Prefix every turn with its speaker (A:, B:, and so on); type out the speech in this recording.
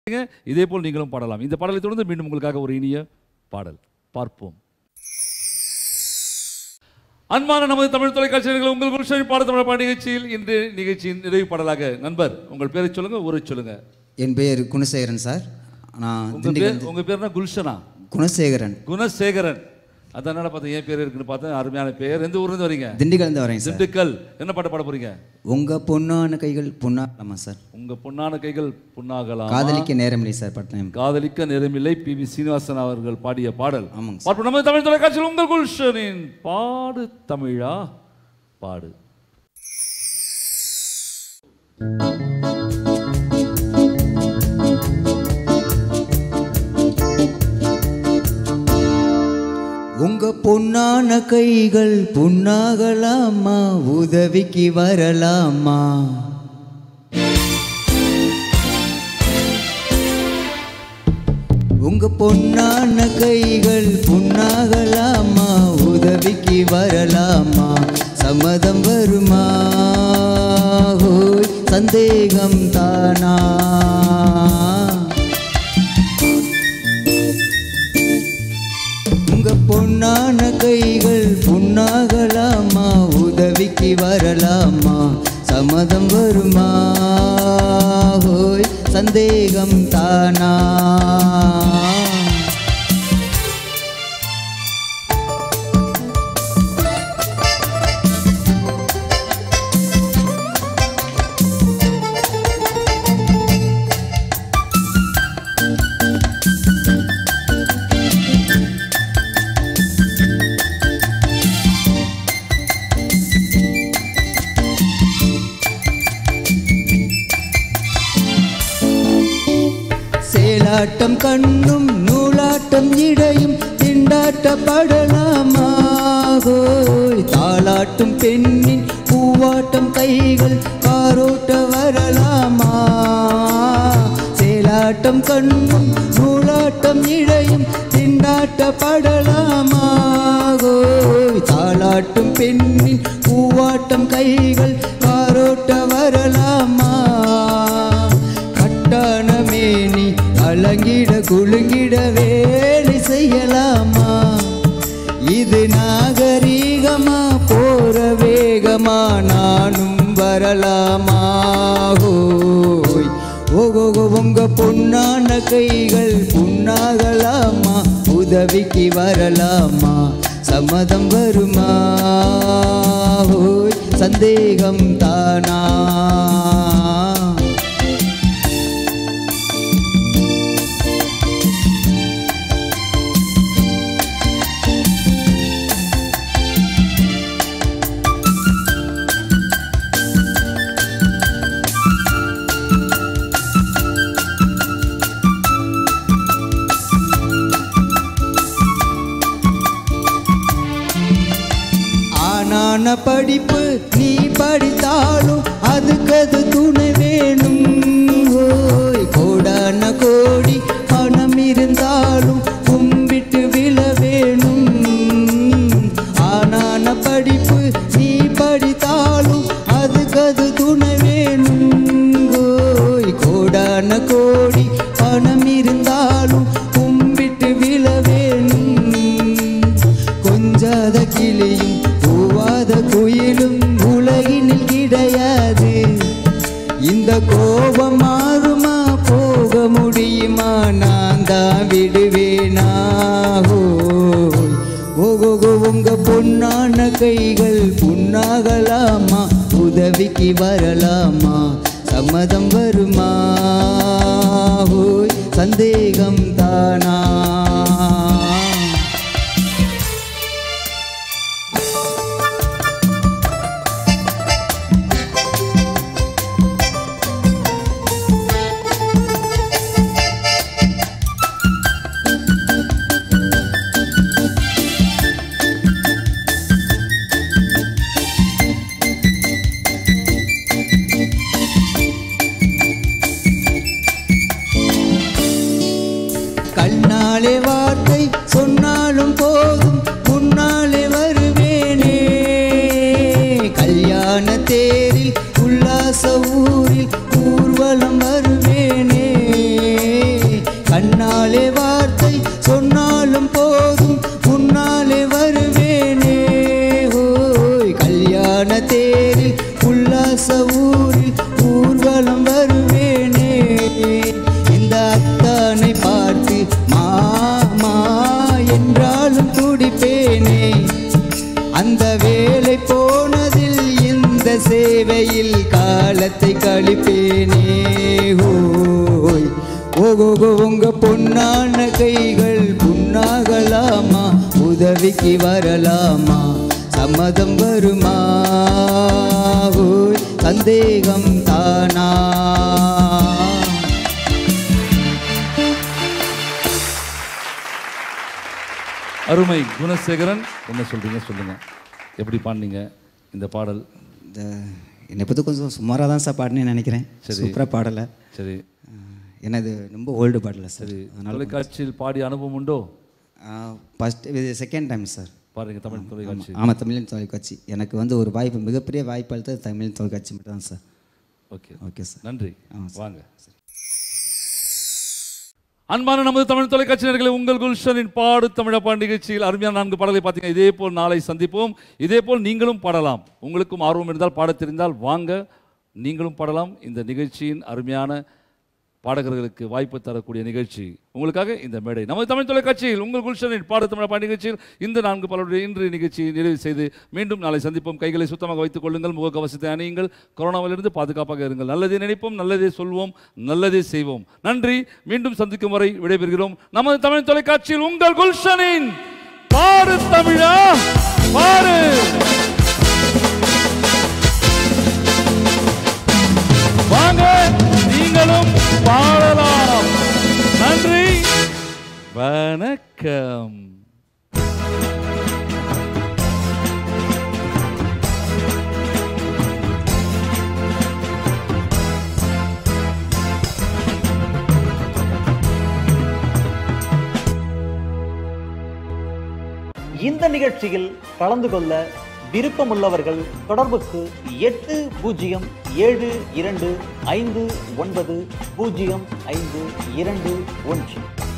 A: இதே போல் நீங்களும் பாடலாம் இந்த பாடலை தொடர்ந்து மீண்டும் உங்களுக்காக ஒரு இனிய பாடல் பார்ப்போம் அன்பான நமது தமிழ் தொலைக்காட்சியர்கள் உங்கள் குருஷன் பாட தமிழ் பாட நிகழ்ச்சியில் இன்று நிகழ்ச்சியின் நிறைவு பாடலாக நண்பர் உங்கள் பேரை சொல்லுங்க ஊரை சொல்லுங்க
B: என் பெயர் குணசேகரன் சார் நான்
A: உங்க
B: திண்டுக்கல்
A: பேர் உங்க பேர் என்ன குல்ஷனா
B: குணசேகரன்
A: குணசேகரன் அதனால பார்த்தேன் என் பேர் இருக்குன்னு பார்த்தேன் அருமையான பேர் எந்த ஊர்ல இருந்து வரீங்க
B: திண்டுக்கல்லேருந்து வரேன் சார்
A: திண்டுக்கல் என்ன பாட்டு பாட போறீங்க
B: உங்க பொண்ணான கைகள் பொண்ணாகலாமா சார்
A: உங்க பொன்னான கைகள் புண்ணாகலாம்
B: காதலிக்க நேரமில்லை சார் பட்டம்
A: காதலிக்க நேரமில்லை பி வி சீனிவாசன் அவர்கள் பாடிய பாடல்
B: ஆமாங்க சார்
A: பார்ப்போம் நமது தமிழ் தொலைக்காட்சியில் உங்கள் குல்ஷனின் பாடு தமிழா பாடு
B: உங்க பொன்னான கைகள் புண்ணாகலாமா உதவிக்கு வரலாமா உங்க பொன்னான கைகள் புண்ணாகலாமா உதவிக்கு வரலாமா சம்மதம் வருமா ஹோய் சந்தேகம் தானா உங்க பொன்னான கைகள் புண்ணாகலாமா உதவிக்கு வரலாமா சம்மதம் வருமா ஹோய் சந்தேகம் தானா சேலாட்டம் கண்ணும் நூலாட்டம் இடையும் திண்டாட்டப்படலாமா ஹோய் தாளாட்டும் பெண்ணின் பூவாட்டம் கைகள் காரோட்ட வரலாமா சேலாட்டம் கண்ணும் நூலாட்டம் இடையும் திண்டாட்டப்படலாமா ஹோய் தாளாட்டும் பெண்ணின் பூவாட்டம் கைகள் காரோட்ட வரலாமா கட்டான மேனி அலங்கிட குலுங்கிட வேலை செய்யலாமா இது நாகரீகமா போற வேகமா நானும் வரலாமா ஹோய் ஓகோ உங்க பொன்னான கைகள் புண்ணாகலாமா உதவிக்கு வரலாமா சம்மதம் வருமா ஹோய் சந்தேகம் தானா ஆனான படிப்பு நீ படித்தாலும் அதுக்கு அது துணை வேணும் ஓய் கோடான கோடி பணம் இருந்தாலும் கும்பிட்டு விழ வேணும் ஆனான படிப்பு நீ படித்தாலும் அதுக்கு அது துணை வேணும் ஓய் கோடான கோடி பணம் இருந்தாலும் கும்பிட்டு விழ வேணும் கொஞ்சாத கிளியும் பூவாத குயிலும் உலகினில் கிடையாது இந்த கோபம் மாறுமா போக முடியுமா நான் தான் விடுவேனா ஹோய். ஓகோ உங்க பொன்னான கைகள் புண்ணாகலாமா உதவிக்கு வரலாமா சம்மதம் வருமா ஹோய் சந்தேகம் தானா கண்ணாலே வார்த்தை சொன்னாலும் போதும் முன்னாலே வருவேனே கல்யாண தேரில் உல்லாச ஊரில் ஊர்வலம் வருவேனே ஓகோகோ உங்க பொன்னான கைகள் புண்ணாகலாமா உதவிக்கு வரலாமா சம்மதம் வருமா ஓய், சந்தேகம் தானா
A: அருமை குணசேகரன் என்ன சொல்றீங்க சொல்லுங்க எப்படி பாடினீங்க இந்த பாடல்
B: இந்த என்னை பற்றி கொஞ்சம் சுமாராக தான் சார் பாடினேன்னு நினைக்கிறேன் சூப்பராக பாடலை
A: சரி
B: ஏன்னா இது ரொம்ப ஓல்டு பாடலை சார்
A: சரி தொலைக்காட்சியில் பாடிய அனுபவம் உண்டோ
B: ஃபஸ்ட் இது செகண்ட் டைம் சார்
A: பாருங்க தமிழ் தொலைக்காட்சி
B: ஆமாம் தமிழின் தொலைக்காட்சி எனக்கு வந்து ஒரு வாய்ப்பு மிகப்பெரிய வாய்ப்பு அளித்தது தமிழின் தொலைக்காட்சி மட்டும் தான் சார்
A: ஓகே
B: ஓகே சார்
A: நன்றி
B: ஆ,
A: வாங்க அன்பான நமது தமிழ் தொலைக்காட்சி நேயர்களே உங்கள் குல்ஷனின் பாடு தமிழப்பா நிகழ்ச்சியில் அருமையான நான்கு பாடலை பார்த்தீங்க இதே போல் நாளை சந்திப்போம் இதே போல் நீங்களும் பாடலாம் உங்களுக்கும் ஆர்வம் இருந்தால் பாடத் தெரிந்தால் வாங்க நீங்களும் பாடலாம் இந்த நிகழ்ச்சியின் அருமையான பாடகர்களுக்கு வாய்ப்பு தரக்கூடிய நிகழ்ச்சி உங்களுக்காக இந்த மேடை நமது தமிழ் தொலைக்காட்சியில் உங்கள் குல்ஷனின் பாடு தமிழப்பா நிகழ்ச்சியில் இந்த நான்கு பாடலுடைய இன்று நிகழ்ச்சியை நிறைவு செய்து மீண்டும் நாளை சந்திப்போம் கைகளை சுத்தமாக வைத்துக் கொள்ளுங்கள் முகக்கவசத்தை அணியுங்கள் கொரோனாவிலிருந்து பாதுகாப்பாக இருங்கள் நல்லதே நினைப்போம் நல்லதே சொல்வோம் நல்லதே செய்வோம் நன்றி மீண்டும் சந்திக்கும் வரை விடைபெறுகிறோம் நமது தமிழ் தொலைக்காட்சியில் உங்கள் குல்ஷனின் பாடு தமிழா பாடு வாங்க நீங்களும் பாடலாம் நன்றி வணக்கம்
C: இந்த நிகழ்ச்சியில் கலந்து கொள்ள விருப்பமுள்ளவர்கள் தொடர்புக்கு எட்டு பூஜ்ஜியம் ஏழு இரண்டு ஐந்து ஒன்பது பூஜ்ஜியம் ஐந்து இரண்டு ஒன்று